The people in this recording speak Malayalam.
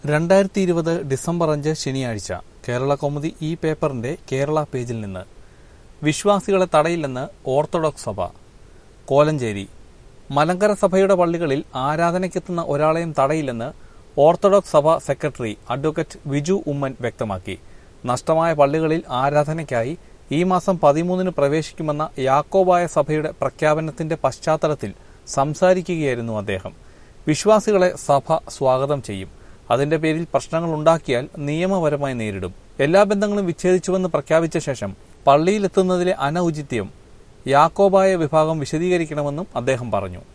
രണ്ടായിരത്തി ഇരുപത് ഡിസംബർ അഞ്ച് ശനിയാഴ്ച കേരള കൗമുദി ഈ പേപ്പറിന്റെ കേരള പേജിൽ നിന്ന് വിശ്വാസികളെ തടയില്ലെന്ന് ഓർത്തഡോക്സ് സഭ കോലഞ്ചേരി മലങ്കര സഭയുടെ പള്ളികളിൽ ആരാധനയ്ക്കെത്തുന്ന ഒരാളെയും തടയില്ലെന്ന് ഓർത്തഡോക്സ് സഭ സെക്രട്ടറി അഡ്വക്കേറ്റ് വിജു ഉമ്മൻ വ്യക്തമാക്കി നഷ്ടമായ പള്ളികളിൽ ആരാധനയ്ക്കായി ഈ മാസം പതിമൂന്നിന് പ്രവേശിക്കുമെന്ന യാക്കോബായ സഭയുടെ പ്രഖ്യാപനത്തിന്റെ പശ്ചാത്തലത്തിൽ സംസാരിക്കുകയായിരുന്നു അദ്ദേഹം വിശ്വാസികളെ സഭ സ്വാഗതം ചെയ്യും അതിന്റെ പേരിൽ പ്രശ്നങ്ങൾ ഉണ്ടാക്കിയാൽ നിയമപരമായി നേരിടും എല്ലാ ബന്ധങ്ങളും വിച്ഛേദിച്ചുവെന്ന് പ്രഖ്യാപിച്ച ശേഷം പള്ളിയിലെത്തുന്നതിലെ അനൌചിത്യം യാക്കോബായ വിഭാഗം വിശദീകരിക്കണമെന്നും അദ്ദേഹം പറഞ്ഞു